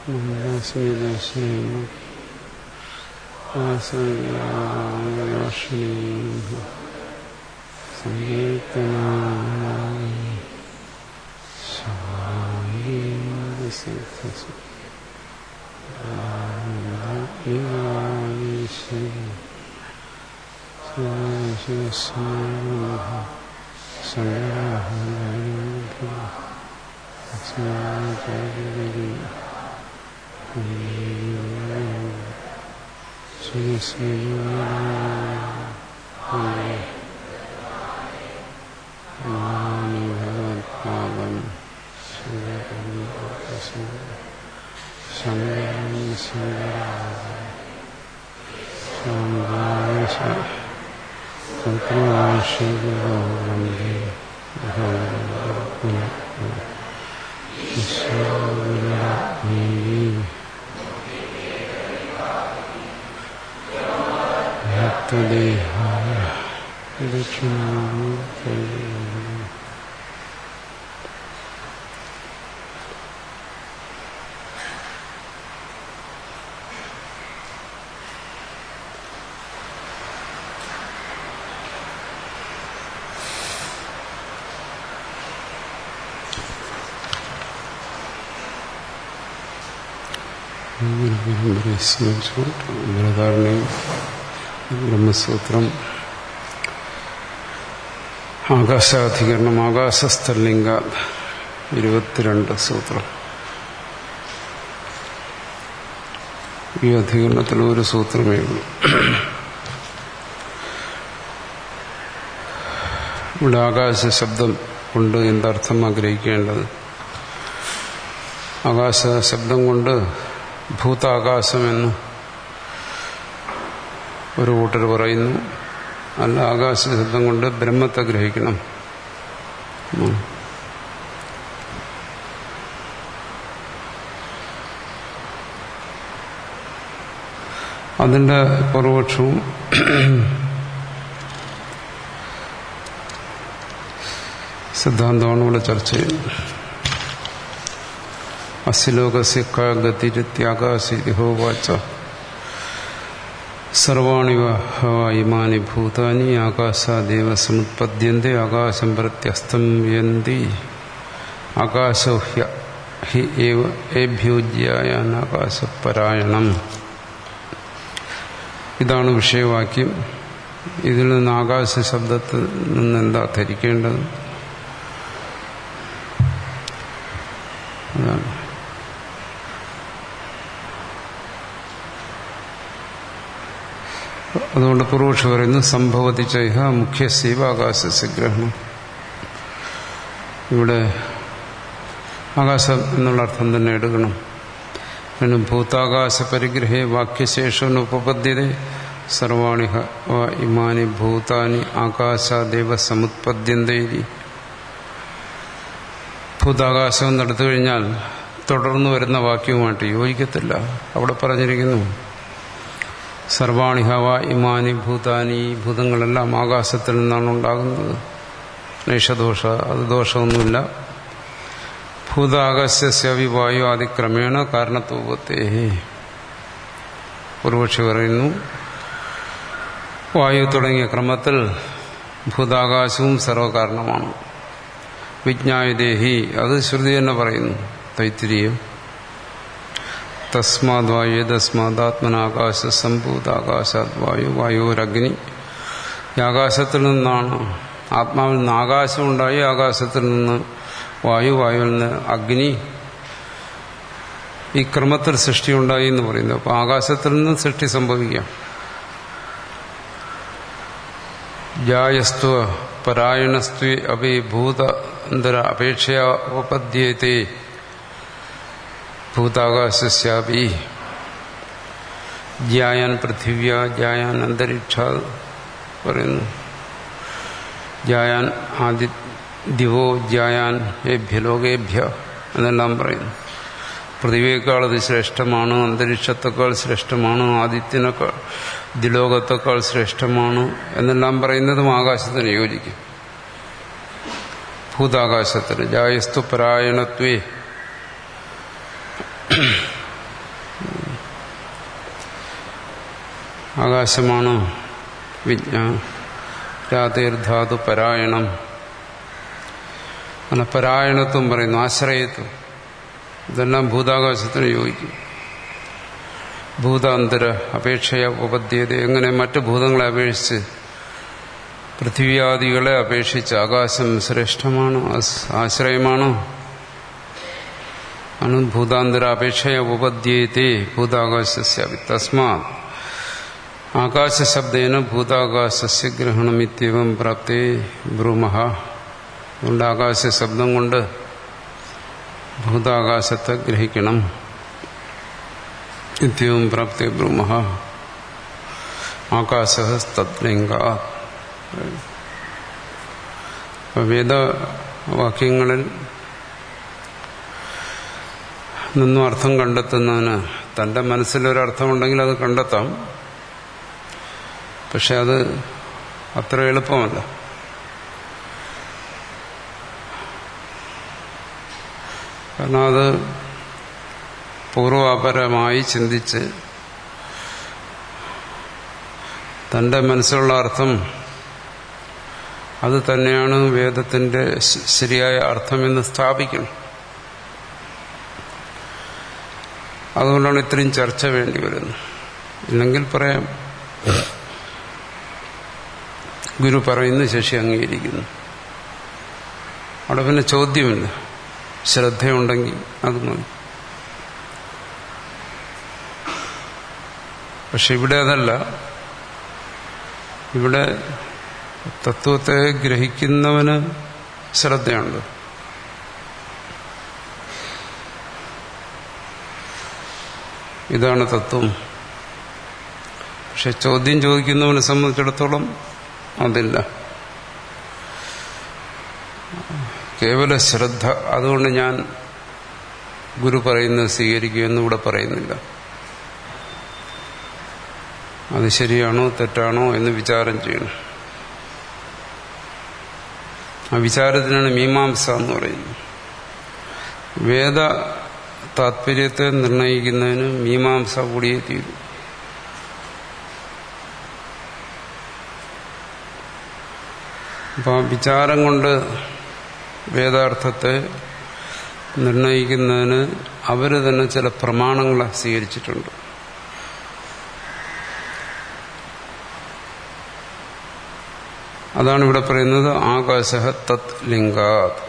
മന്ദസ്മിതശ്രീ ആസനീ സങ്കീർത്തനായി ശാരീരസിദ്ധസു ഭഗവത്പാദം ശങ്കരം ഭക്തദേഹായ ദക്ഷിണാമൂർത്തി ബ്രതാരണ്യം ബ്രഹ്മസൂത്രം ആകാശാധികരണം ആകാശസ്ഥലിംഗ ഇരുപത്തിരണ്ട് സൂത്രം ഈ അധികരണത്തിൽ ഒരു സൂത്രമേ ഉള്ളൂ ഇവിടെ ആകാശ ശബ്ദം കൊണ്ട് എന്തർത്ഥം ആഗ്രഹിക്കേണ്ടത് ആകാശ ശബ്ദം കൊണ്ട് ഭൂതാകാശമെന്ന് ഒരു കൂട്ടർ പറയുന്നു അല്ല ആകാശ ശബ്ദം കൊണ്ട് ബ്രഹ്മത്തെ ഗ്രഹിക്കണം അതിന്റെ പൂർവപക്ഷവും സിദ്ധാന്തമാണ് ഇവിടെ ചർച്ച ചെയ്യുന്നത് അസ്യലോകസ്യ ഗതിരിത്യാകാശിഹോവാച്ച സർവാണി ഇമാനി ഭൂതാനി ആകാശാദേവ സമുത്പദ്യന്തെ ആകാശം പ്രത്യസ്തം യന്തി ആകാശോ ഹി ഏവ ഏഭ്യോജ്യായാൻ ആകാശപരായണം ഇതാണ് വിഷയവാക്യം ഇതിൽ നിന്ന് ആകാശ ശബ്ദത്തിൽ നിന്ന് എന്താ ധരിക്കേണ്ടത് അതാണ് അതുകൊണ്ട് പൂർവക്ഷ പറയുന്നു സംഭവത്തി ചൈഹ മുഖ്യ സീവാകാശസ്യ ഗ്രഹണം ഇവിടെ ആകാശം എന്നുള്ള അർത്ഥം തന്നെ എടുക്കണം പിന്നെ ഭൂതാകാശ പരിഗ്രഹേ വാക്യശേഷം ഉപപദ്ധ്യത സർവാണി ഇമാനി ഭൂതാനി ആകാശാദേവ സമുത്പദ്യന്തേരി ഭൂതാകാശം നടത്തു കഴിഞ്ഞാൽ തുടർന്നു വരുന്ന വാക്യവുമായിട്ട് യോജിക്കത്തില്ല അവിടെ പറഞ്ഞിരിക്കുന്നു സർവാണി ഹവ ഇമാനി ഭൂതാനി ഭൂതങ്ങളെല്ലാം ആകാശത്തിൽ നിന്നാണ് ഉണ്ടാകുന്നത് നൈഷദോഷ അത് ദോഷമൊന്നുമില്ല ഭൂതാകാശസ്യവി വായു ആദിക്രമേണ കാരണത്വത്തെ പൂർവക്ഷി പറയുന്നു വായു തുടങ്ങിയ ക്രമത്തിൽ ഭൂതാകാശവും സർവകാരണമാണ് വിജ്ഞായദേഹി അത് ശ്രുതി തന്നെ പറയുന്നു തൈത്തിരിയും തസ്മാത് വായു തസ്മാതാത്മനാകാശ സംഭൂതാകാശാത് വായു വായുരഗ്നി ഈ ആകാശത്തിൽ നിന്നാണ് ആത്മാവിൽ നിന്ന് ആകാശമുണ്ടായി ആകാശത്തിൽ നിന്ന് വായു വായുവിൽ നിന്ന് അഗ്നി ഈ ക്രമത്തിൽ സൃഷ്ടി ഉണ്ടായി എന്ന് പറയുന്നു അപ്പൊ ആകാശത്തിൽ നിന്ന് സൃഷ്ടി സംഭവിക്കാം ജായസ്ത്വ പരായണസ്ത്വ അഭിഭൂതന്തര അപേക്ഷയ ഉപപദ്ധ്യത്തെ ഭൂതാകാശസ്യാപി ജ്യായാൻ പൃഥിവ്യ ജ്യായാൻ അന്തരീക്ഷ പറയുന്നു ജ്യായാൻ ആദി ദിവോ ജ്യായാൻ ഏഭ്യ ലോകേഭ്യ എന്നെല്ലാം പറയുന്നു പൃഥിവിയേക്കാൾ അത് ശ്രേഷ്ഠമാണ് അന്തരീക്ഷത്തെക്കാൾ ശ്രേഷ്ഠമാണ് ആദിത്യനേക്കാൾ ദിലോകത്തെക്കാൾ ശ്രേഷ്ഠമാണ് എന്നെല്ലാം പറയുന്നതും ആകാശത്തിന് യോജിക്കും ഭൂതാകാശത്തിന് ജായസ്തു പരായണത്വേ ആകാശമാണ് വിജ്ഞാ രാതീർധാതു പരായണം അങ്ങനെ പരായണത്വം പറയുന്നു ആശ്രയത്വം ഇതെല്ലാം ഭൂതാകാശത്തിന് യോജിക്കും ഭൂതാന്തര അപേക്ഷയ ഉപദ്ധ്യത എങ്ങനെ മറ്റു ഭൂതങ്ങളെ അപേക്ഷിച്ച് പൃഥ്വിയാദികളെ അപേക്ഷിച്ച് ആകാശം ശ്രേഷ്ഠമാണ് ആശ്രയമാണ് ആണ് ഭൂതാന്തര അപേക്ഷയ ഉപദ്ധ്യത്തെ ഭൂതാകാശസ്യ തസ്മാ ആകാശശബ്ദേന ഭൂതാകാശസ്യ ഗ്രഹണമിത്യവം പ്രാപ്തേ ബ്രൂമഹ അതുകൊണ്ട് ആകാശ ശബ്ദം കൊണ്ട് ഭൂതാകാശത്തെ ഗ്രഹിക്കണം നിത്യവും പ്രാപ്തി ബ്രഹ്മ ആകാശ തദ്ലിംഗ വേദവാക്യങ്ങളിൽ നിന്നും അർത്ഥം കണ്ടെത്തുന്നതിന് തന്റെ മനസ്സിലൊരർത്ഥമുണ്ടെങ്കിൽ അത് കണ്ടെത്താം പക്ഷെ അത് അത്ര എളുപ്പമല്ല കാരണം അത് പൂർവാപരമായി ചിന്തിച്ച് തന്റെ മനസ്സിലുള്ള അർത്ഥം അത് തന്നെയാണ് വേദത്തിന്റെ ശരിയായ അർത്ഥമെന്ന് സ്ഥാപിക്കണം അതുകൊണ്ടാണ് ഇത്രയും ചർച്ച വേണ്ടി വരുന്നത് ഇല്ലെങ്കിൽ പറയാം ഗുരു പറയുന്നു ശശി അംഗീകരിക്കുന്നു അവിടെ പിന്നെ ചോദ്യമില്ല ശ്രദ്ധയുണ്ടെങ്കിൽ അത് മതി പക്ഷെ ഇവിടെ അതല്ല ഇവിടെ തത്വത്തെ ഗ്രഹിക്കുന്നവന് ശ്രദ്ധയുണ്ട് ഇതാണ് തത്വം പക്ഷെ ചോദ്യം ചോദിക്കുന്നവനെ സംബന്ധിച്ചിടത്തോളം അതില്ല കേവല ശ്രദ്ധ അതുകൊണ്ട് ഞാൻ ഗുരു പറയുന്നത് സ്വീകരിക്കുമെന്ന് ഇവിടെ പറയുന്നില്ല അത് ശരിയാണോ തെറ്റാണോ എന്ന് വിചാരം ചെയ്യണം ആ വിചാരത്തിനാണ് മീമാംസ എന്ന് പറയുന്നത് വേദ താത്പര്യത്തെ നിർണയിക്കുന്നതിന് മീമാംസ കൂടിയേ തീരും അപ്പം ആ വിചാരം കൊണ്ട് വേദാർത്ഥത്തെ നിർണയിക്കുന്നതിന് അവർ തന്നെ ചില പ്രമാണങ്ങളെ സ്വീകരിച്ചിട്ടുണ്ട് അതാണ് ഇവിടെ പറയുന്നത് ആകാശ തത് ലിംഗാത്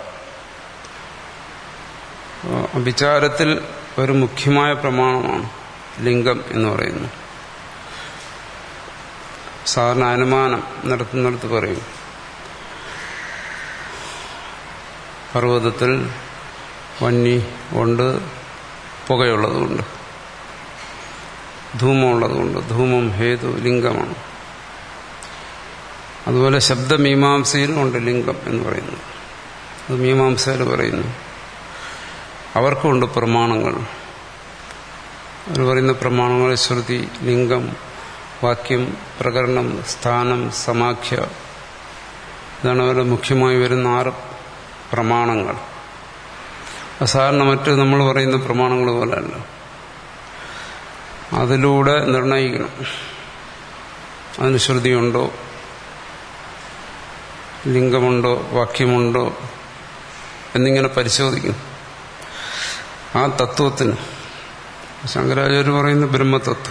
വിചാരത്തിൽ ഒരു മുഖ്യമായ പ്രമാണമാണ് ലിംഗം എന്ന് പറയുന്നത് സാധാരണ അനുമാനം നടത്തുന്നിടത്ത് പറയും പർവ്വതത്തിൽ വന്നി കൊണ്ട് പുകയുള്ളതുകൊണ്ട് ധൂമമുള്ളതുകൊണ്ട് ധൂമം ഹേതു ലിംഗമാണ് അതുപോലെ ശബ്ദമീമാംസയിലും ഉണ്ട് ലിംഗം എന്ന് പറയുന്നത് അത് മീമാംസയിൽ പറയുന്നു അവർക്കുണ്ട് പ്രമാണങ്ങൾ അവർ പറയുന്ന പ്രമാണങ്ങൾ ശ്രുതി ലിംഗം വാക്യം പ്രകരണം സ്ഥാനം സമാഖ്യ ഇതാണ് അവരുടെ മുഖ്യമായി വരുന്ന ആറ് പ്രമാണങ്ങൾ സാധാരണ മറ്റ് നമ്മൾ പറയുന്ന പ്രമാണങ്ങൾ പോലെയല്ല അതിലൂടെ നിർണയിക്കണം അതിന് ശ്രുതിയുണ്ടോ ലിംഗമുണ്ടോ വാക്യമുണ്ടോ എന്നിങ്ങനെ പരിശോധിക്കുന്നു ആ തത്വത്തിന് ശങ്കരാചാര്യ പറയുന്ന ബ്രഹ്മതത്വം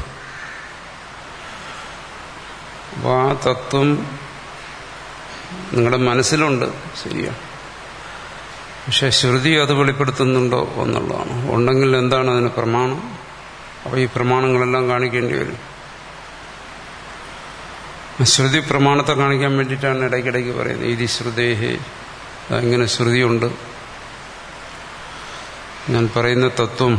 അപ്പോൾ ആ തത്വം നിങ്ങളുടെ മനസ്സിലുണ്ട് ശരിയാണ് പക്ഷെ ശ്രുതി അത് വെളിപ്പെടുത്തുന്നുണ്ടോ എന്നുള്ളതാണ് ഉണ്ടെങ്കിൽ എന്താണ് അതിന് പ്രമാണം അപ്പോൾ ഈ പ്രമാണങ്ങളെല്ലാം കാണിക്കേണ്ടി വരും ശ്രുതി പ്രമാണത്തെ കാണിക്കാൻ വേണ്ടിയിട്ടാണ് ഇടയ്ക്കിടയ്ക്ക് പറയുന്നത് ഇതി ശ്രുതേഹേ ഇങ്ങനെ ശ്രുതിയുണ്ട് ഞാൻ പറയുന്ന തത്വം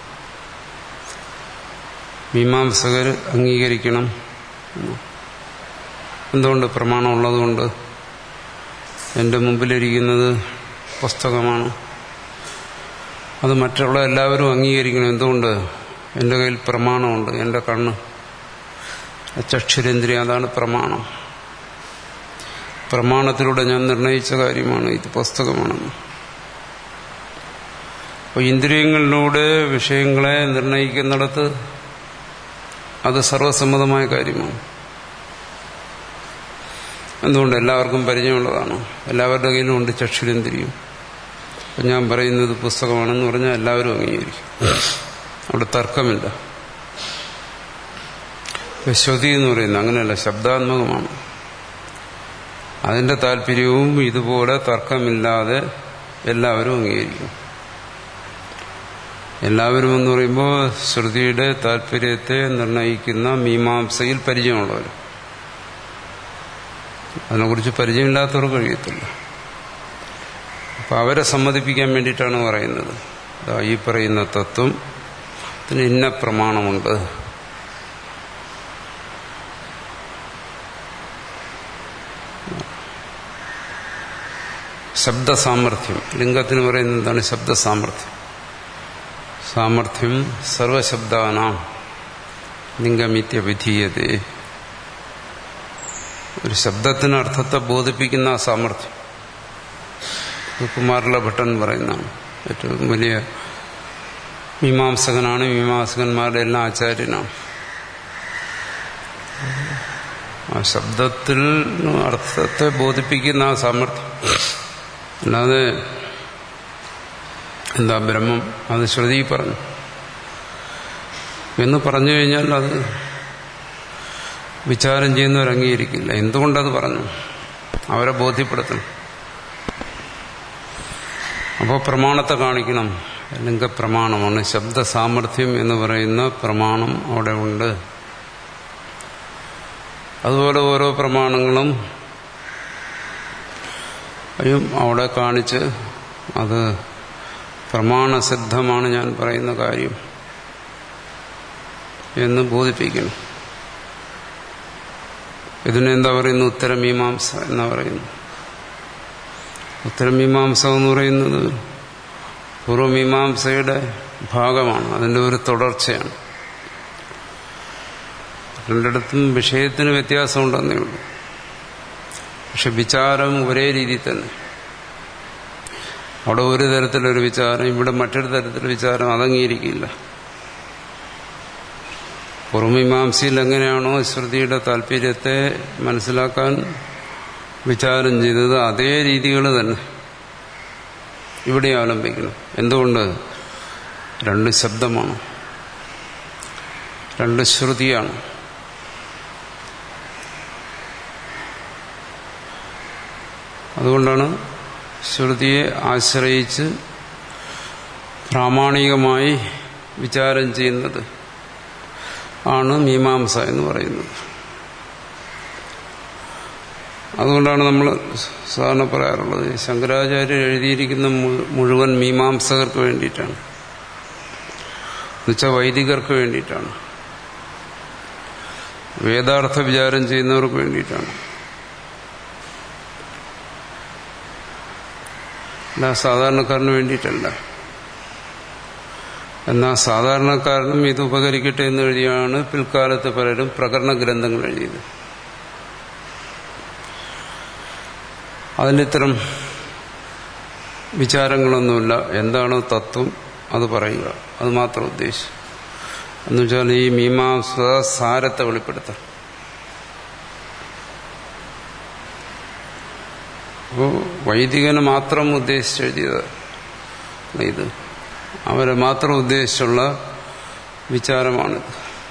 മീമാംസകർ അംഗീകരിക്കണം എന്തുകൊണ്ട് പ്രമാണം ഉള്ളതുകൊണ്ട് എൻ്റെ മുമ്പിലിരിക്കുന്നത് പുസ്തകമാണ് അത് മറ്റുള്ള എല്ലാവരും അംഗീകരിക്കണം എന്തുകൊണ്ട് എൻ്റെ കയ്യിൽ പ്രമാണമുണ്ട് എൻ്റെ കണ്ണ് ചക്ഷുരേന്ദ്രിയ അതാണ് പ്രമാണം പ്രമാണത്തിലൂടെ ഞാൻ നിർണയിച്ച കാര്യമാണ് ഇത് പുസ്തകമാണെന്ന് അപ്പോൾ ഇന്ദ്രിയങ്ങളിലൂടെ വിഷയങ്ങളെ നിർണയിക്കുന്നിടത്ത് അത് സർവസമ്മതമായ കാര്യമാണ് എന്തുകൊണ്ട് എല്ലാവർക്കും പരിചയമുള്ളതാണ് എല്ലാവരുടെ കയ്യിലും ഉണ്ട് ചക്ഷുരേന്ദ്രിയും അപ്പം ഞാൻ പറയുന്നത് പുസ്തകമാണെന്ന് പറഞ്ഞാൽ എല്ലാവരും അംഗീകരിക്കും അവിടെ തർക്കമില്ല ശ്രുതി എന്ന് പറയുന്നത് അങ്ങനെയല്ല ശബ്ദാത്മകമാണ് അതിന്റെ താല്പര്യവും ഇതുപോലെ തർക്കമില്ലാതെ എല്ലാവരും അംഗീകരിക്കും എല്ലാവരും എന്ന് പറയുമ്പോൾ ശ്രുതിയുടെ താല്പര്യത്തെ നിർണയിക്കുന്ന മീമാംസയിൽ പരിചയമുള്ളവർ അതിനെക്കുറിച്ച് പരിചയമില്ലാത്തവർക്ക് കഴിയത്തില്ല അപ്പം അവരെ സമ്മതിപ്പിക്കാൻ വേണ്ടിയിട്ടാണ് പറയുന്നത് ഈ പറയുന്ന തത്വം ഇതിന് ഇന്ന പ്രമാണമുണ്ട് ശബ്ദസാമർഥ്യം ലിംഗത്തിന് പറയുന്നത് എന്താണ് ശബ്ദസാമർഥ്യം സാമർഥ്യം സർവശബ്ദാനാം ലിംഗമിത്യവിധീയതേ ഒരു ശബ്ദത്തിന് അർത്ഥത്തെ ബോധിപ്പിക്കുന്ന ആ സാമർഥ്യം കുമാരല ഭട്ടൻ പറയുന്നതാണ് ഏറ്റവും വലിയ മീമാംസകനാണ് മീമാംസകന്മാരുടെ എല്ലാം ആചാര്യനാണ് ആ ശബ്ദത്തിൽ അർത്ഥത്തെ ബോധിപ്പിക്കുന്ന ആ സാമർഥ്യം അല്ലാതെ എന്താ ബ്രഹ്മം അത് ശ്രുതി പറഞ്ഞു എന്ന് പറഞ്ഞു കഴിഞ്ഞാൽ അത് വിചാരം ചെയ്യുന്നവർ അംഗീകരിക്കില്ല എന്തുകൊണ്ടത് പറഞ്ഞു അവരെ ബോധ്യപ്പെടുത്തണം അപ്പോൾ പ്രമാണത്തെ കാണിക്കണം ലിംഗപ്രമാണമാണ് ശബ്ദ സാമർഥ്യം എന്ന് പറയുന്ന പ്രമാണം അവിടെ ഉണ്ട് അതുപോലെ ഓരോ പ്രമാണങ്ങളും അവിടെ കാണിച്ച് അത് പ്രമാണസിദ്ധമാണ് ഞാൻ പറയുന്ന കാര്യം എന്ന് ബോധിപ്പിക്കണം ഇതിനെന്താ പറയുന്നു ഉത്തരമീമാംസ എന്നാ പറയുന്നു ഉത്തരമീമാംസ എന്ന് പറയുന്നത് പൂർവമീമാംസയുടെ ഭാഗമാണ് അതിൻ്റെ ഒരു തുടർച്ചയാണ് രണ്ടിടത്തും വിഷയത്തിന് വ്യത്യാസമുണ്ടെന്നേ ഉള്ളൂ പക്ഷെ വിചാരം ഒരേ രീതിയിൽ തന്നെ അവിടെ ഒരു തരത്തിലൊരു വിചാരം ഇവിടെ മറ്റൊരു തരത്തിലുള്ള വിചാരം അതംഗീകരിക്കില്ല പൂർവമീമാംസയിൽ എങ്ങനെയാണോ ശ്രുതിയുടെ താല്പര്യത്തെ മനസ്സിലാക്കാൻ വിചാരം ചെയ്തത് അതേ രീതികൾ തന്നെ ഇവിടെ അവലംബിക്കണം എന്തുകൊണ്ട് രണ്ട് ശബ്ദമാണ് രണ്ട് ശ്രുതിയാണ് അതുകൊണ്ടാണ് ശ്രുതിയെ ആശ്രയിച്ച് പ്രാമാണികമായി വിചാരം ചെയ്യുന്നത് ആണ് മീമാംസ എന്ന് പറയുന്നത് അതുകൊണ്ടാണ് നമ്മൾ സാധാരണ പറയാറുള്ളത് ശങ്കരാചാര്യർ എഴുതിയിരിക്കുന്ന മുഴുവൻ മീമാംസകർക്ക് വേണ്ടിയിട്ടാണ് എന്നുവെച്ചാൽ വൈദികർക്ക് വേണ്ടിയിട്ടാണ് വേദാർത്ഥ വിചാരം ചെയ്യുന്നവർക്ക് വേണ്ടിയിട്ടാണ് അല്ല സാധാരണക്കാരന് വേണ്ടിയിട്ടല്ല എന്നാൽ സാധാരണക്കാരനും ഇത് ഉപകരിക്കട്ടെ എന്ന് എഴുതിയാണ് പിൽക്കാലത്ത് പലരും പ്രകരണ ഗ്രന്ഥങ്ങൾ എഴുതിയത് അതിലിത്തരം വിചാരങ്ങളൊന്നുമില്ല എന്താണോ തത്വം അത് പറയുക അത് മാത്രം ഉദ്ദേശിച്ചു എന്നുവെച്ചാൽ ഈ മീമാംസ സാരത്തെ വെളിപ്പെടുത്താം അപ്പോൾ വൈദികനെ മാത്രം ഉദ്ദേശിച്ചെഴുതിയത് ഇത് അവരെ മാത്രം ഉദ്ദേശിച്ചുള്ള വിചാരമാണിത്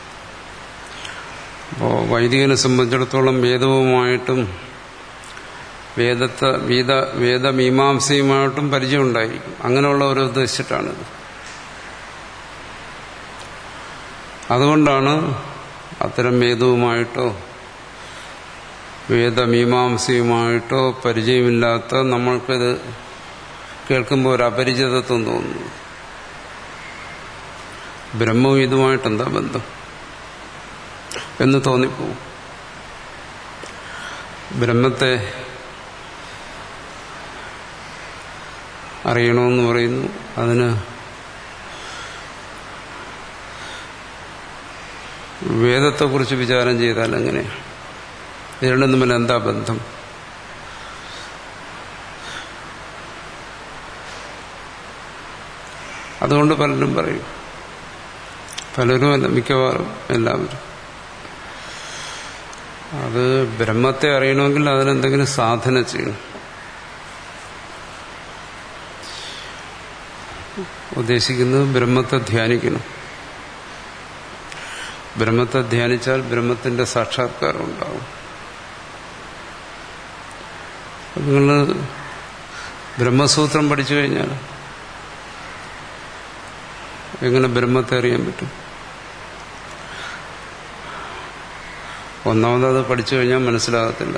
അപ്പോൾ വൈദികനെ സംബന്ധിച്ചിടത്തോളം വേദവുമായിട്ടും വേദത്തെ വേദ വേദമീമാംസയുമായിട്ടും പരിചയമുണ്ടായിരിക്കും അങ്ങനെയുള്ളവരെ ഉദ്ദേശിച്ചിട്ടാണിത് അതുകൊണ്ടാണ് അത്തരം വേദവുമായിട്ടോ വേദമീമാംസയുമായിട്ടോ പരിചയമില്ലാത്ത നമ്മൾക്കിത് കേൾക്കുമ്പോൾ ഒരു അപരിചിതത്വം തോന്നുന്നു ബ്രഹ്മവും ഇതുമായിട്ട് എന്താ ബന്ധം എന്ന് തോന്നിപ്പോവും ബ്രഹ്മത്തെ അറിയണമെന്ന് പറയുന്നു അതിന് വേദത്തെക്കുറിച്ച് വിചാരം ചെയ്താൽ എങ്ങനെ ഇത് രണ്ടും തമ്മിൽ എന്താ ബന്ധം അതുകൊണ്ട് പലരും പറയും പലരും അല്ല മിക്കവാറും എല്ലാവരും അത് ബ്രഹ്മത്തെ അറിയണമെങ്കിൽ അതിനെന്തെങ്കിലും സാധന ചെയ്യണം ഉദ്ദേശിക്കുന്നത് ബ്രഹ്മത്തെ ധ്യാനിക്കണം ബ്രഹ്മത്തെ ധ്യാനിച്ചാൽ ബ്രഹ്മത്തിന്റെ സാക്ഷാത്കാരം ഉണ്ടാവും നിങ്ങൾ ബ്രഹ്മസൂത്രം പഠിച്ചു കഴിഞ്ഞാൽ എങ്ങനെ ബ്രഹ്മത്തെ അറിയാൻ പറ്റും ഒന്നാമത് അത് പഠിച്ചു കഴിഞ്ഞാൽ മനസ്സിലാകത്തില്ല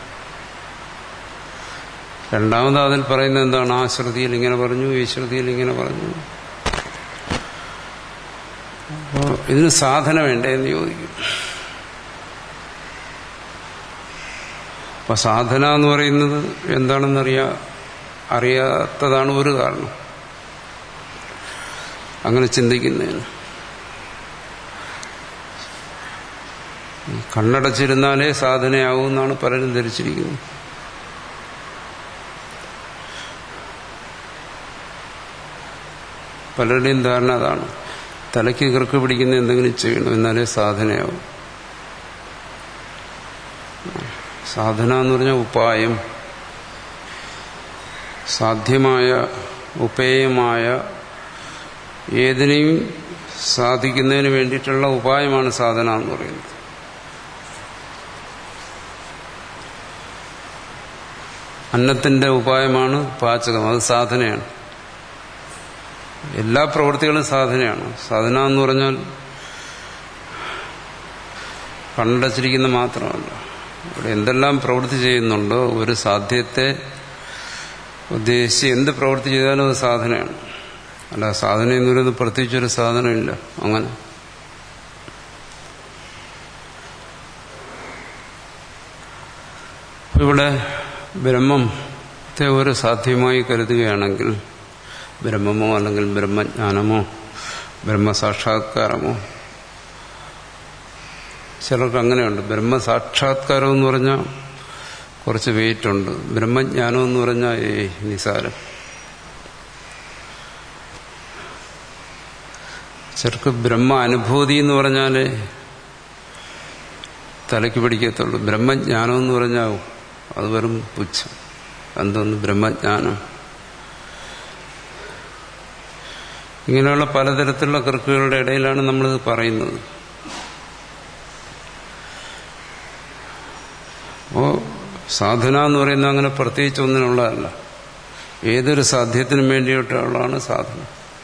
രണ്ടാമത് അതിൽ പറയുന്നത് എന്താണ് ആ ശ്രുതിയിൽ ഇങ്ങനെ പറഞ്ഞു ഈ ശ്രുതിയിൽ ഇങ്ങനെ പറഞ്ഞു അപ്പോൾ ഇതിന് സാധന വേണ്ടേ എന്ന് ചോദിക്കും അപ്പൊ സാധന എന്ന് പറയുന്നത് എന്താണെന്നറിയാ അറിയാത്തതാണ് ഒരു കാരണം അങ്ങനെ ചിന്തിക്കുന്നതിന് കണ്ണടച്ചിരുന്നാലേ സാധനയാവും എന്നാണ് പലരും ധരിച്ചിരിക്കുന്നത് പലരുടെയും ധാരണ അതാണ് തലയ്ക്ക് കിറുക്ക് പിടിക്കുന്ന എന്തെങ്കിലും ചെയ്യണം എന്നാലേ സാധനയാവും സാധന എന്ന് പറഞ്ഞാൽ ഉപായം സാധ്യമായ ഉപേയമായ ഏതിനെയും സാധിക്കുന്നതിന് വേണ്ടിയിട്ടുള്ള ഉപായമാണ് സാധന എന്ന് പറയുന്നത് അന്നത്തിന്റെ ഉപായമാണ് പാചകം അത് സാധനയാണ് എല്ലാ പ്രവൃത്തികളും സാധനയാണ് സാധന എന്ന് പറഞ്ഞാൽ കണ്ടച്ചിരിക്കുന്ന മാത്രമല്ല ഇവിടെ എന്തെല്ലാം പ്രവൃത്തി ചെയ്യുന്നുണ്ടോ ഒരു സാധ്യത്തെ ഉദ്ദേശിച്ച് എന്ത് പ്രവൃത്തി ചെയ്താലും അത് സാധനയാണ് അല്ല സാധന എന്ന് പറയുന്നത് പ്രത്യേകിച്ചൊരു സാധനമില്ല അങ്ങനെ ഇവിടെ ബ്രഹ്മത്തെ ഒരു സാധ്യമായി കരുതുകയാണെങ്കിൽ ബ്രഹ്മമോ അല്ലെങ്കിൽ ബ്രഹ്മജ്ഞാനമോ ബ്രഹ്മസാക്ഷാത്കാരമോ ചിലർക്ക് അങ്ങനെയുണ്ട് ബ്രഹ്മസാക്ഷാത്കാരം എന്ന് പറഞ്ഞാൽ കുറച്ച് വെയിറ്റ് ഉണ്ട് ബ്രഹ്മജ്ഞാനം എന്ന് പറഞ്ഞാൽ ഏ നിസാരം ചിലർക്ക് ബ്രഹ്മ അനുഭൂതി എന്ന് പറഞ്ഞാൽ തലയ്ക്ക് പിടിക്കത്തുള്ളൂ ബ്രഹ്മജ്ഞാനം എന്ന് പറഞ്ഞാൽ അത് വെറും പുച്ഛം എന്തോന്ന് ബ്രഹ്മജ്ഞാനം ഇങ്ങനെയുള്ള പലതരത്തിലുള്ള കൃക്കുകളുടെ ഇടയിലാണ് നമ്മളിത് പറയുന്നത് അപ്പോ സാധന എന്ന് പറയുന്നത് അങ്ങനെ പ്രത്യേകിച്ച് ഒന്നിനുള്ളതല്ല ഏതൊരു സാധ്യത്തിനും വേണ്ടിയിട്ടുള്ളതാണ് സാധന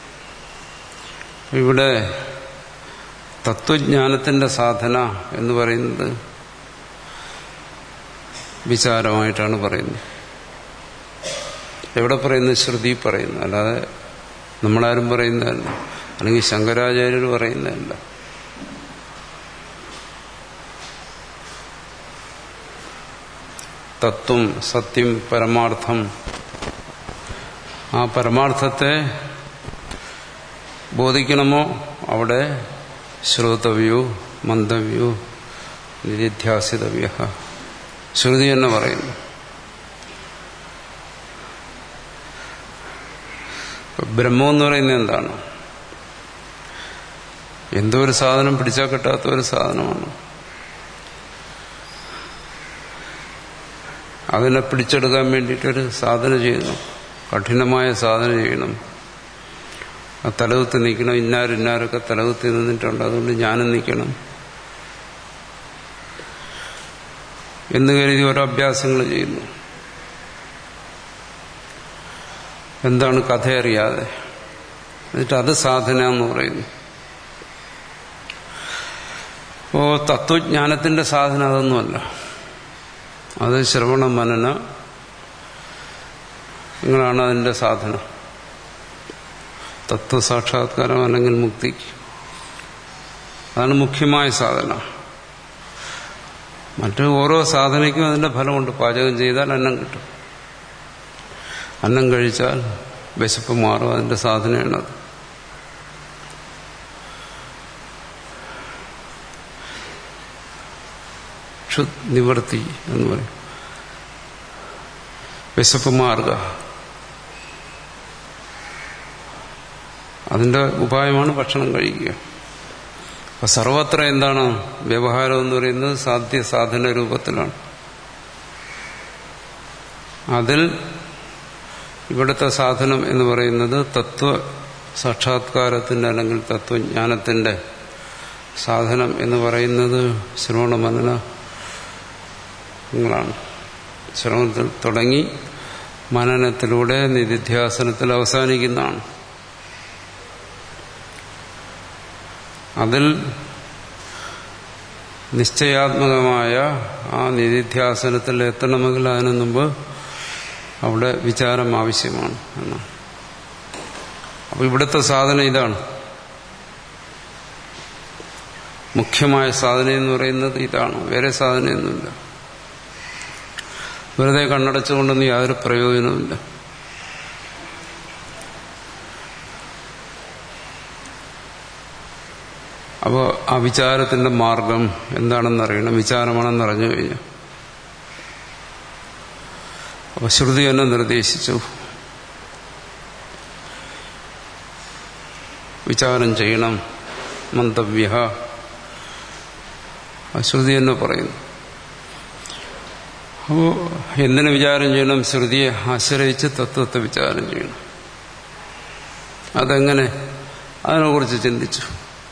ഇവിടെ തത്വജ്ഞാനത്തിന്റെ സാധന എന്ന് പറയുന്നത് വിചാരമായിട്ടാണ് പറയുന്നത് എവിടെ പറയുന്നത് ശ്രുതി പറയുന്നു അല്ലാതെ നമ്മളാരും പറയുന്നതല്ല അല്ലെങ്കിൽ ശങ്കരാചാര്യർ പറയുന്നതല്ല തത്വം സത്യം പരമാർത്ഥം ആ പരമാർത്ഥത്തെ ബോധിക്കണമോ അവിടെ ശ്രോതവ്യോ മന്ദവ്യോ നിരിധ്യാസിതവ്യ ശ്രുതി തന്നെ പറയുന്നു ബ്രഹ്മം എന്ന് പറയുന്നത് എന്താണ് എന്തോ ഒരു സാധനം പിടിച്ചാൽ കിട്ടാത്ത ഒരു സാധനമാണ് അതിനെ പിടിച്ചെടുക്കാൻ വേണ്ടിയിട്ടൊരു സാധന ചെയ്യുന്നു കഠിനമായ സാധന ചെയ്യണം ആ തലകുത്തി നിൽക്കണം ഇന്നാരിന്നാരൊക്കെ തലകുത്തി നിന്നിട്ടുണ്ട് അതുകൊണ്ട് ഞാനും നിൽക്കണം എന്ന് കരുതി ഓരോ അഭ്യാസങ്ങൾ ചെയ്യുന്നു എന്താണ് കഥ അറിയാതെ എന്നിട്ട് അത് സാധന എന്ന് പറയുന്നു അപ്പോ തത്വജ്ഞാനത്തിന്റെ സാധന അതൊന്നുമല്ല അത് ശ്രവണ മനന നിങ്ങളാണ് അതിന്റെ സാധന തത്വസാക്ഷാത്കാരം അല്ലെങ്കിൽ മുക്തിക്ക് അതാണ് മുഖ്യമായ സാധന മറ്റു ഓരോ സാധനയ്ക്കും അതിന്റെ ഫലമുണ്ട് പാചകം ചെയ്താൽ അന്നം കിട്ടും അന്നം കഴിച്ചാൽ വിശപ്പ് മാറും അതിന്റെ സാധനയാണത് നിവർത്തി എന്ന് പറയും വിശപ്പ് മാറുക അതിന്റെ ഉപായമാണ് ഭക്ഷണം കഴിക്കുക അപ്പൊ സർവത്ര എന്താണ് വ്യവഹാരം എന്ന് പറയുന്നത് സാധ്യ സാധന രൂപത്തിലാണ് അതിൽ ഇവിടുത്തെ സാധനം എന്ന് പറയുന്നത് തത്വ സാക്ഷാത്കാരത്തിന്റെ അല്ലെങ്കിൽ തത്വജ്ഞാനത്തിന്റെ സാധനം എന്ന് പറയുന്നത് ശ്രവണ മനനങ്ങളാണ് ശ്രവണത്തിൽ തുടങ്ങി മനനത്തിലൂടെ നിധിധ്യാസനത്തിൽ അവസാനിക്കുന്നതാണ് അതിൽ നിശ്ചയാത്മകമായ ആ നിധിധ്യാസനത്തിൽ എത്തണമെങ്കിൽ അതിനു മുമ്പ് അവിടെ വിചാരം ആവശ്യമാണ് എന്നാണ് അപ്പൊ ഇവിടുത്തെ സാധന ഇതാണ് മുഖ്യമായ സാധന എന്ന് പറയുന്നത് ഇതാണ് വേറെ സാധനയൊന്നുമില്ല വെറുതെ കണ്ണടച്ചുകൊണ്ടൊന്നും യാതൊരു പ്രയോജനവുമില്ല അപ്പോൾ ആ വിചാരത്തിന്റെ മാർഗം എന്താണെന്ന് അറിയണം വിചാരമാണെന്ന് അറിഞ്ഞു കഴിഞ്ഞാൽ അപ്പൊ ശ്രുതി എന്നെ നിർദ്ദേശിച്ചു വിചാരം ചെയ്യണം മന്തവ്യ ശ്രുതി എന്ന് പറയുന്നു അപ്പോൾ എന്തിനു വിചാരം ചെയ്യണം ശ്രുതിയെ ആശ്രയിച്ച് തത്വത്തെ വിചാരം ചെയ്യണം അതെങ്ങനെ അതിനെക്കുറിച്ച് ചിന്തിച്ചു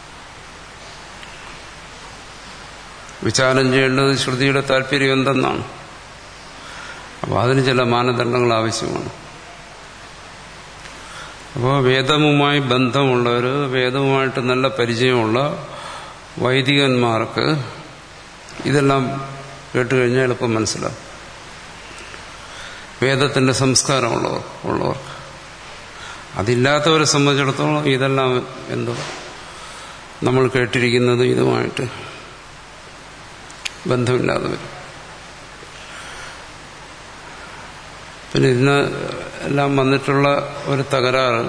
വിചാരം ചെയ്യേണ്ടത് ശ്രുതിയുടെ താല്പര്യം എന്തെന്നാണ് അപ്പോൾ അതിന് ചില മാനദണ്ഡങ്ങൾ ആവശ്യമാണ് അപ്പോൾ വേദവുമായി ബന്ധമുള്ളവർ വേദവുമായിട്ട് നല്ല പരിചയമുള്ള വൈദികന്മാർക്ക് ഇതെല്ലാം കേട്ടുകഴിഞ്ഞാൽ എളുപ്പം മനസ്സിലാവും വേദത്തിന്റെ സംസ്കാരമുള്ളവർ ഉള്ളവർക്ക് അതില്ലാത്തവരെ സംബന്ധിച്ചിടത്തോളം ഇതെല്ലാം എന്തോ നമ്മൾ കേട്ടിരിക്കുന്നത് ഇതുമായിട്ട് ബന്ധമില്ലാതെ വരും പിന്നെ ഇതിന് എല്ലാം വന്നിട്ടുള്ള ഒരു തകരാറ്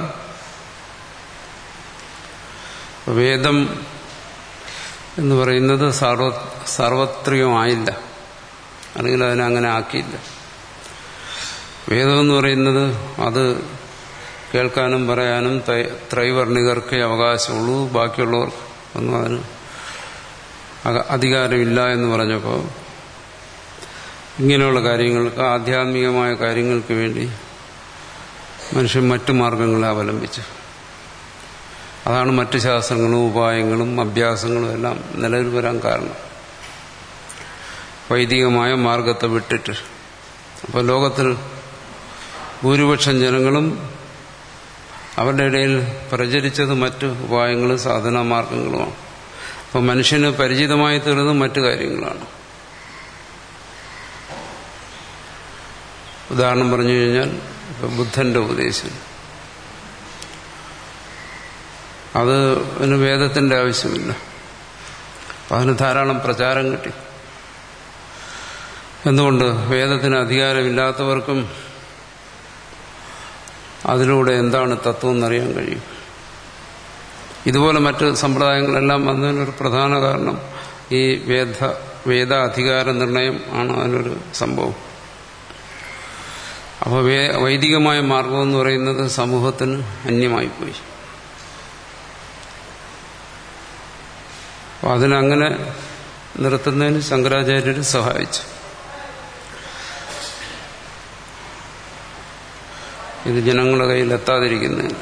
വേദം എന്ന് പറയുന്നത് സർവ സാർവത്രികമായില്ല അല്ലെങ്കിൽ അതിനെ അങ്ങനെ ആക്കിയില്ല വേദം എന്ന് പറയുന്നത് അത് കേൾക്കാനും പറയാനും ത്രൈവർണികർക്ക് അവകാശമുള്ളൂ ബാക്കിയുള്ളവർക്ക് ഒന്നും അതിന് അധികാരമില്ല എന്ന് പറഞ്ഞപ്പോൾ ഇങ്ങനെയുള്ള കാര്യങ്ങൾക്ക് ആധ്യാത്മികമായ കാര്യങ്ങൾക്ക് വേണ്ടി മനുഷ്യൻ മറ്റു മാർഗങ്ങളെ അവലംബിച്ചു അതാണ് മറ്റു ശാസ്ത്രങ്ങളും ഉപായങ്ങളും അഭ്യാസങ്ങളും എല്ലാം നിലവിൽ വരാൻ കാരണം വൈദികമായ മാർഗത്തെ വിട്ടിട്ട് അപ്പോൾ ലോകത്തിൽ ഭൂരിപക്ഷം ജനങ്ങളും അവരുടെ ഇടയിൽ പ്രചരിച്ചത് മറ്റു ഉപായങ്ങളും സാധനാ മാർഗങ്ങളുമാണ് അപ്പോൾ മനുഷ്യന് പരിചിതമായി തീർന്നത് മറ്റു കാര്യങ്ങളാണ് ഉദാഹരണം പറഞ്ഞു കഴിഞ്ഞാൽ ബുദ്ധന്റെ ഉപദേശം അത് അതിന് വേദത്തിന്റെ ആവശ്യമില്ല അപ്പം അതിന് ധാരാളം പ്രചാരം കിട്ടി എന്തുകൊണ്ട് വേദത്തിന് അധികാരമില്ലാത്തവർക്കും അതിലൂടെ എന്താണ് തത്വം എന്നറിയാൻ കഴിയും ഇതുപോലെ മറ്റ് സമ്പ്രദായങ്ങളെല്ലാം വന്നതിനൊരു പ്രധാന കാരണം ഈ വേദ വേദ അധികാര നിർണയം ആണ് അതിനൊരു സംഭവം അപ്പോൾ വൈദികമായ മാർഗം എന്ന് പറയുന്നത് സമൂഹത്തിന് അന്യമായിപ്പോയി അപ്പോൾ അതിനങ്ങനെ നിർത്തുന്നതിന് ശങ്കരാചാര്യർ സഹായിച്ചു ഇത് ജനങ്ങളുടെ കയ്യിൽ എത്താതിരിക്കുന്നതിന്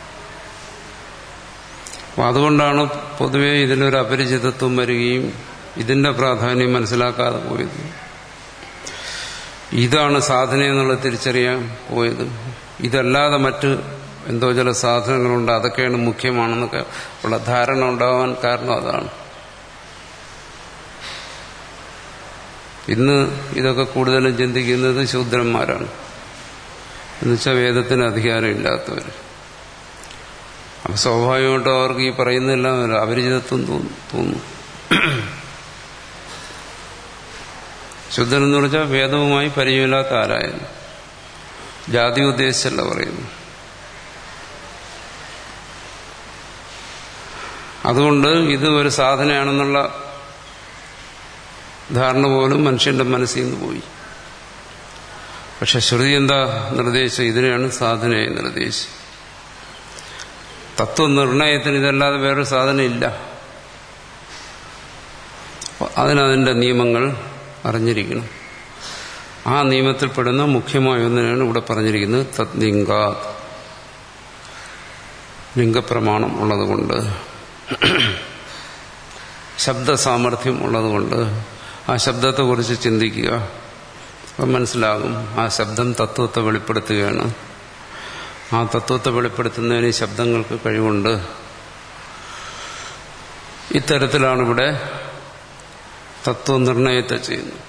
അപ്പം അതുകൊണ്ടാണ് പൊതുവെ ഇതിലൊരു അപരിചിതത്വം വരികയും ഇതിന്റെ പ്രാധാന്യം മനസ്സിലാക്കാതെ പോയത് ഇതാണ് സാധന എന്നുള്ളത് തിരിച്ചറിയാൻ പോയത് ഇതല്ലാതെ മറ്റ് എന്തോ ചില സാധനങ്ങളുണ്ട് അതൊക്കെയാണ് മുഖ്യമാണെന്നൊക്കെ ഉള്ള ധാരണ ഉണ്ടാവാൻ കാരണം അതാണ് ഇന്ന് ഇതൊക്കെ കൂടുതലും ചിന്തിക്കുന്നത് ശൂദ്രന്മാരാണ് എന്നുവെച്ചാൽ വേദത്തിന് അധികാരമില്ലാത്തവർ അപ്പൊ സ്വാഭാവികമായിട്ടും അവർക്ക് ഈ പറയുന്നതെല്ലാം ഒരു അപരിചിതത്വം തോന്നുന്നു ശുദ്ധൻ എന്ന് പറഞ്ഞാൽ വേദവുമായി പരിചയമില്ലാത്ത ആരായാലും ജാതി ഉദ്ദേശിച്ചല്ല പറയുന്നു അതുകൊണ്ട് ഇത് ഒരു സാധനയാണെന്നുള്ള ധാരണ പോലും മനുഷ്യന്റെ മനസ്സിൽ നിന്ന് പോയി പക്ഷെ ശ്രുതി എന്താ നിർദ്ദേശിച്ചത് ഇതിനെയാണ് സാധനയെ നിർദ്ദേശിച്ചത് തത്വനിർണയത്തിന് ഇതല്ലാതെ വേറൊരു സാധനം ഇല്ല അതിനതിൻ്റെ നിയമങ്ങൾ അറിഞ്ഞിരിക്കണം ആ നിയമത്തിൽപ്പെടുന്ന മുഖ്യമായ ഒന്നിനാണ് ഇവിടെ പറഞ്ഞിരിക്കുന്നത് തദ്ലിംഗ ലിംഗപ്രമാണം ഉള്ളതുകൊണ്ട് ശബ്ദ സാമർഥ്യം ഉള്ളതുകൊണ്ട് ആ ശബ്ദത്തെക്കുറിച്ച് ചിന്തിക്കുക അപ്പം മനസ്സിലാകും ആ ശബ്ദം തത്വത്തെ വെളിപ്പെടുത്തുകയാണ് ആ തത്വത്തെ വെളിപ്പെടുത്തുന്നതിന് ശബ്ദങ്ങൾക്ക് കഴിവുണ്ട് ഇത്തരത്തിലാണ് ഇവിടെ തത്വനിർണയത്തെ ചെയ്യുന്നത്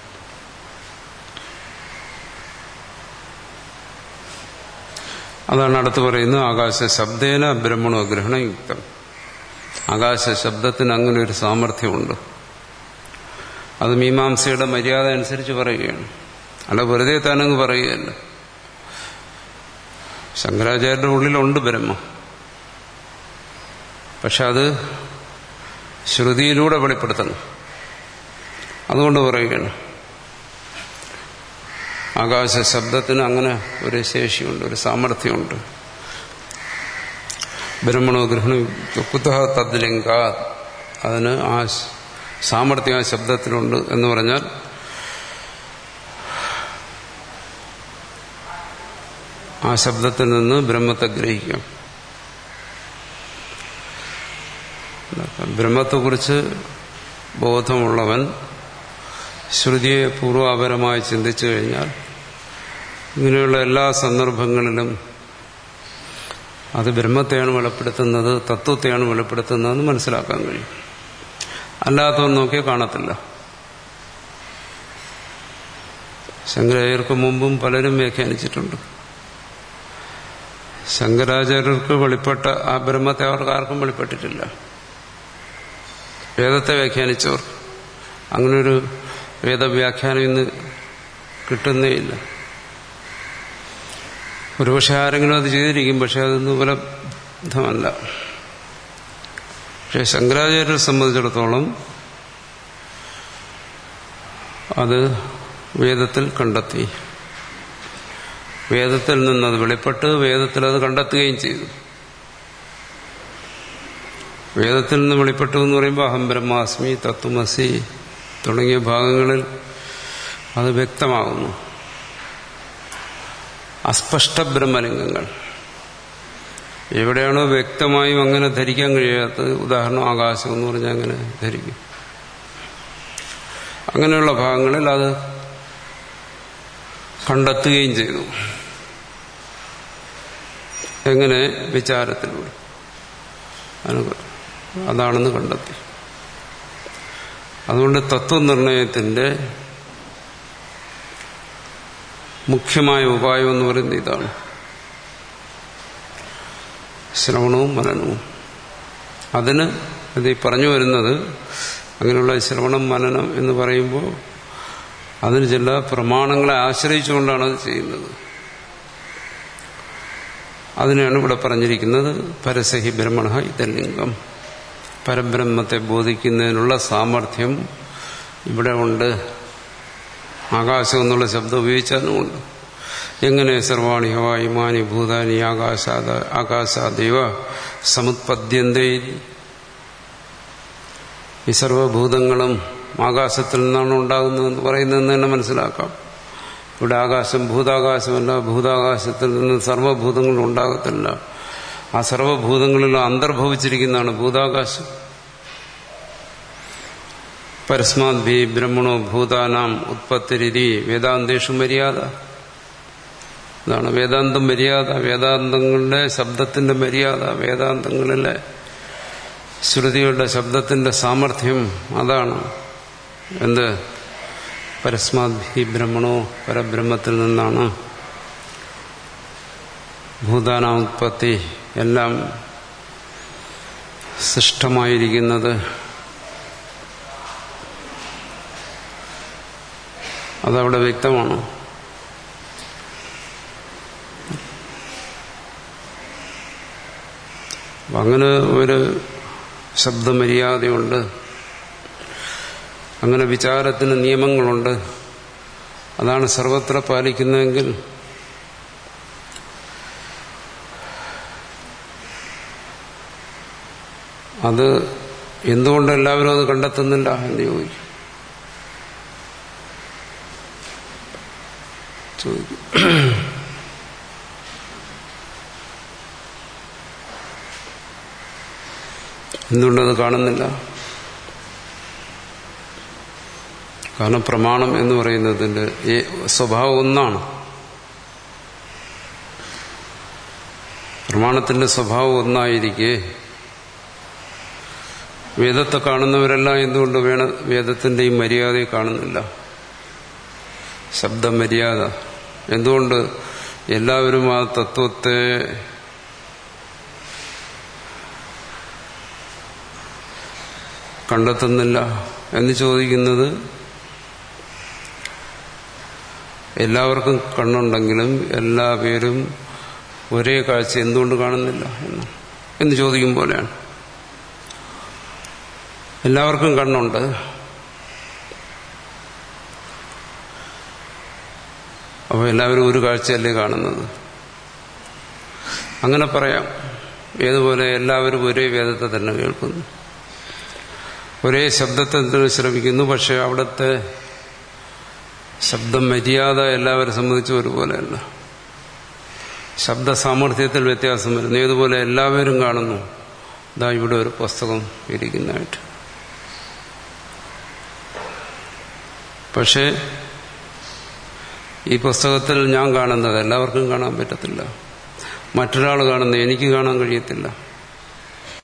അതാണ് അടുത്ത് പറയുന്നത് ആകാശ ശബ്ദേന ബ്രഹ്മണോ ഗ്രഹണയുക്തം ആകാശ ശബ്ദത്തിന് അങ്ങനെ ഒരു സാമർഥ്യമുണ്ട് അത് മീമാംസയുടെ മര്യാദ അനുസരിച്ച് പറയുകയാണ് അല്ല വെറുതെ താനങ്ങ് പറയുകയല്ല ശങ്കരാചാര്യരുടെ ഉള്ളിലുണ്ട് ബ്രഹ്മം പക്ഷെ അത് ശ്രുതിയിലൂടെ വെളിപ്പെടുത്തണം അതുകൊണ്ട് പറയുകയാണ് ആകാശ ശബ്ദത്തിന് അങ്ങനെ ഒരു ശേഷിയുണ്ട് ഒരു സാമർഥ്യമുണ്ട് ബ്രഹ്മണോ ഗ്രഹണം കുതഹ തദ്ലിംഗ അതിന് ആ സാമർഥ്യം ആ ശബ്ദത്തിലുണ്ട് എന്ന് പറഞ്ഞാൽ ആ ശബ്ദത്തിൽ നിന്ന് ബ്രഹ്മത്തെ ഗ്രഹിക്കാം ബ്രഹ്മത്തെക്കുറിച്ച് ബോധമുള്ളവൻ ശ്രുതിയെ പൂർവാപരമായി ചിന്തിച്ചു കഴിഞ്ഞാൽ ഇങ്ങനെയുള്ള എല്ലാ സന്ദർഭങ്ങളിലും അത് ബ്രഹ്മത്തെയാണ് വെളിപ്പെടുത്തുന്നത് തത്വത്തെയാണ് വെളിപ്പെടുത്തുന്നതെന്ന് മനസ്സിലാക്കാൻ കഴിയും അല്ലാത്തവൻ നോക്കിയാൽ കാണത്തില്ല ശങ്കരാചാര്യർക്ക് മുമ്പും പലരും വ്യാഖ്യാനിച്ചിട്ടുണ്ട് ശങ്കരാചാര്യർക്ക് വെളിപ്പെട്ട ആ ബ്രഹ്മത്തെ അവർക്ക് ആർക്കും വെളിപ്പെട്ടിട്ടില്ല വേദത്തെ വ്യാഖ്യാനിച്ചവർ അങ്ങനൊരു വേദവ്യാഖ്യാനം ഇന്ന് കിട്ടുന്നേയില്ല ഒരുപക്ഷെ ആരെങ്കിലും അത് ചെയ്തിരിക്കും പക്ഷെ അതൊന്നും ഉപലബ്ധമല്ല പക്ഷെ ശങ്കരാചാര്യരെ സംബന്ധിച്ചിടത്തോളം അത് വേദത്തിൽ കണ്ടെത്തി വേദത്തിൽ നിന്നത് വെളിപ്പെട്ട് വേദത്തിൽ അത് കണ്ടെത്തുകയും ചെയ്തു വേദത്തിൽ നിന്ന് വെളിപ്പെട്ടു എന്ന് പറയുമ്പോൾ അഹം ബ്രഹ്മാസ്മി തത്വമസി തുടങ്ങിയ ഭാഗങ്ങളിൽ അത് വ്യക്തമാകുന്നു അസ്പഷ്ട ബ്രഹ്മലിംഗങ്ങൾ എവിടെയാണോ വ്യക്തമായും അങ്ങനെ ധരിക്കാൻ കഴിയാത്തത് ഉദാഹരണം ആകാശം എന്ന് പറഞ്ഞാൽ അങ്ങനെ ധരിക്കും അങ്ങനെയുള്ള ഭാഗങ്ങളിൽ അത് കണ്ടെത്തുകയും ചെയ്തു എങ്ങനെ വിചാരത്തിലൂടെ അതാണെന്ന് കണ്ടെത്തി അതുകൊണ്ട് തത്വനിർണയത്തിന്റെ മുഖ്യമായ ഉപായം എന്ന് പറയുന്നത് ഇതാണ് ശ്രവണവും മനനവും അതിന് ഇത് പറഞ്ഞു വരുന്നത് അങ്ങനെയുള്ള ശ്രവണം മനനം എന്ന് പറയുമ്പോൾ അതിന് ചില പ്രമാണങ്ങളെ ആശ്രയിച്ചുകൊണ്ടാണ് അത് ചെയ്യുന്നത് അതിനാണ് ഇവിടെ പറഞ്ഞിരിക്കുന്നത് പരസഹി ബ്രഹ്മണ ഇതലിംഗം പരബ്രഹ്മത്തെ ബോധിക്കുന്നതിനുള്ള സാമർഥ്യം ഇവിടെ ഉണ്ട് ആകാശം എന്നുള്ള ശബ്ദം ഉപയോഗിച്ചാലുമുണ്ട് എങ്ങനെ സർവാണി ഹവായുമാനി ഭൂതാനി ആകാശാദ ആകാശാദൈവ സമുത്പദ്യന്തേ ഈ സർവഭൂതങ്ങളും ആകാശത്തിൽ നിന്നാണ് ഉണ്ടാകുന്നതെന്ന് പറയുന്നതെന്ന് തന്നെ മനസ്സിലാക്കാം ഇവിടെ ആകാശം ഭൂതാകാശമല്ല ഭൂതാകാശത്തിൽ നിന്ന് സർവഭൂതങ്ങളും ഉണ്ടാകത്തില്ല ആ സർവഭൂതങ്ങളിലും അന്തർഭവിച്ചിരിക്കുന്നതാണ് ഭൂതാകാശം പരസ്മാത് ഭി ബ്രഹ്മണോ ഭൂതാനാം ഉത്പത്തിരി വേദാന്തേഷു മര്യാദ ഇതാണ് വേദാന്തം മര്യാദ വേദാന്തങ്ങളുടെ ശബ്ദത്തിന്റെ മര്യാദ വേദാന്തങ്ങളിലെ ശ്രുതികളുടെ ശബ്ദത്തിന്റെ സാമർഥ്യം അതാണ് എന്ത് പരസ്മാത് ഭി ബ്രഹ്മണോ പരബ്രഹ്മത്തിൽ നിന്നാണ് ഭൂതാനാമുത്പത്തി എല്ലാം സൃഷ്ടമായിരിക്കുന്നത് അതവിടെ വ്യക്തമാണ് അങ്ങനെ ഒരു ശബ്ദമര്യാദയുണ്ട് അങ്ങനെ വിചാരത്തിന് നിയമങ്ങളുണ്ട് അതാണ് സർവത്ര പാലിക്കുന്നതെങ്കിൽ അത് എന്തുകൊണ്ട് എല്ലാവരും അത് കണ്ടെത്തുന്നില്ല എന്ന് ചോദിക്കും ചോദിക്കും എന്തുകൊണ്ടത് കാണുന്നില്ല കാരണം പ്രമാണം എന്ന് പറയുന്നതിന്റെ സ്വഭാവം ഒന്നാണ് പ്രമാണത്തിന്റെ സ്വഭാവം ഒന്നായിരിക്കെ വേദത്തെ കാണുന്നവരെല്ലാം എന്തുകൊണ്ട് വേണ വേദത്തിന്റെയും മര്യാദയെ കാണുന്നില്ല ശബ്ദ മര്യാദ എന്തുകൊണ്ട് എല്ലാവരും ആ തത്വത്തെ കണ്ടെത്തുന്നില്ല എന്ന് ചോദിക്കുന്നത് എല്ലാവർക്കും കണ്ണുണ്ടെങ്കിലും എല്ലാ പേരും ഒരേ കാഴ്ച എന്തുകൊണ്ട് കാണുന്നില്ല എന്ന് എന്ന് ചോദിക്കും പോലെയാണ് എല്ലാവർക്കും കണ്ണുണ്ട് അപ്പോൾ എല്ലാവരും ഒരു കാഴ്ചയല്ലേ കാണുന്നത് അങ്ങനെ പറയാം ഏതുപോലെ എല്ലാവരും ഒരേ വേദത്തെ തന്നെ കേൾക്കുന്നു ഒരേ ശബ്ദത്തെ തന്നെ ശ്രമിക്കുന്നു പക്ഷെ അവിടുത്തെ ശബ്ദം മര്യാദ എല്ലാവരെ സംബന്ധിച്ച് ഒരുപോലെയല്ല ശബ്ദ സാമർഥ്യത്തിൽ വ്യത്യാസം വരുന്നു ഏതുപോലെ എല്ലാവരും കാണുന്നു ഇതാ ഇവിടെ ഒരു പുസ്തകം ഇരിക്കുന്നതായിട്ട് പക്ഷേ ഈ പുസ്തകത്തിൽ ഞാൻ കാണുന്നത് എല്ലാവർക്കും കാണാൻ പറ്റത്തില്ല മറ്റൊരാൾ കാണുന്നത് എനിക്ക് കാണാൻ കഴിയത്തില്ല